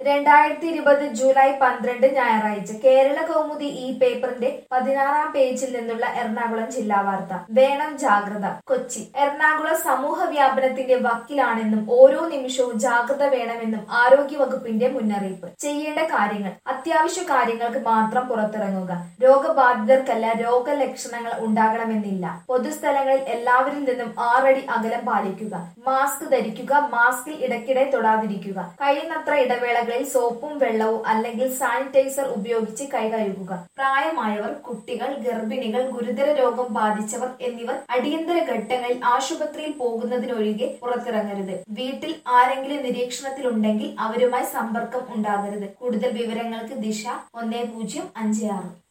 രണ്ടായിരത്തി ഇരുപത് ജൂലൈ പന്ത്രണ്ട് ഞായറാഴ്ച കേരള കൗമുദി ഈ പേപ്പറിന്റെ പതിനാറാം പേജിൽ നിന്നുള്ള എറണാകുളം ജില്ലാ വാർത്ത വേണം ജാഗ്രത കൊച്ചി എറണാകുളം സമൂഹ വ്യാപനത്തിന്റെ വക്കിലാണെന്നും ഓരോ നിമിഷവും ജാഗ്രത വേണമെന്നും ആരോഗ്യ വകുപ്പിന്റെ മുന്നറിയിപ്പ് ചെയ്യേണ്ട കാര്യങ്ങൾ അത്യാവശ്യ കാര്യങ്ങൾക്ക് മാത്രം പുറത്തിറങ്ങുക രോഗബാധിതർക്കല്ല രോഗലക്ഷണങ്ങൾ ഉണ്ടാകണമെന്നില്ല പൊതുസ്ഥലങ്ങളിൽ എല്ലാവരിൽ നിന്നും ആറടി അകലം പാലിക്കുക മാസ്ക് ധരിക്കുക മാസ്കിൽ ഇടയ്ക്കിടെ തൊടാതിരിക്കുക കഴിയുന്നത്ര ഇടവേളകളിൽ സോപ്പും വെള്ളവും അല്ലെങ്കിൽ സാനിറ്റൈസർ ഉപയോഗിച്ച് കൈ കഴുകുക പ്രായമായവർ കുട്ടികൾ ഗർഭിണികൾ ഗുരുതര രോഗം ബാധിച്ചവർ എന്നിവർ അടിയന്തര ഘട്ടങ്ങളിൽ ആശുപത്രിയിൽ പോകുന്നതിനൊഴികെ പുറത്തിറങ്ങരുത് വീട്ടിൽ ആരെങ്കിലും നിരീക്ഷണത്തിലുണ്ടെങ്കിൽ അവരുമായി സമ്പർക്കം ഉണ്ടാകരുത് കൂടുതൽ വിവരങ്ങൾക്ക് ദിശ ഒന്നേ പൂജ്യം അഞ്ച് ആറ്